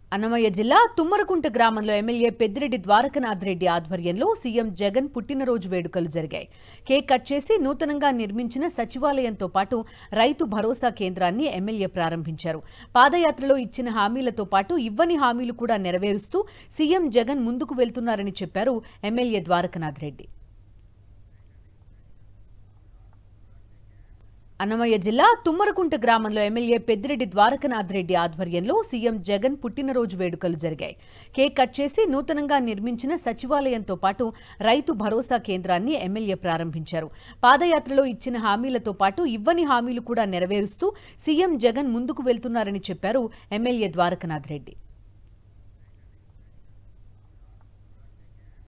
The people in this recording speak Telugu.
అన్నమయ్య జిల్లా తుమ్మరకుంట గ్రామంలో ఎమ్మెల్యే పెద్దిరెడ్డి ద్వారకనాథ్ రెడ్డి ఆధ్వర్యంలో సీఎం జగన్ పుట్టినరోజు వేడుకలు జరిగాయి కేక్ కట్ చేసి నూతనంగా నిర్మించిన సచివాలయంతో పాటు రైతు భరోసా కేంద్రాన్ని ఎమ్మెల్యే ప్రారంభించారు పాదయాత్రలో ఇచ్చిన హామీలతో పాటు ఇవ్వని హామీలు కూడా నెరవేరుస్తూ సీఎం జగన్ ముందుకు వెళ్తున్నారని చెప్పారు ఎమ్మెల్యే ద్వారకనాథ్ రెడ్డి అన్నమయ్య జిల్లా తుమ్మరకుంట గ్రామంలో ఎమ్మెల్యే పెద్దిరెడ్డి ద్వారకనాథ్ రెడ్డి ఆధ్వర్యంలో సీఎం జగన్ పుట్టినరోజు వేడుకలు జరిగాయి కేక్ కట్ చేసి నూతనంగా నిర్మించిన సచివాలయంతో పాటు రైతు భరోసా కేంద్రాన్ని ఎమ్మెల్యే ప్రారంభించారు పాదయాత్రలో ఇచ్చిన హామీలతో పాటు ఇవ్వని హామీలు కూడా నెరవేరుస్తూ సీఎం జగన్ ముందుకు వెళ్తున్నారని చెప్పారు ఎమ్మెల్యే ద్వారకనాథ్ రెడ్డి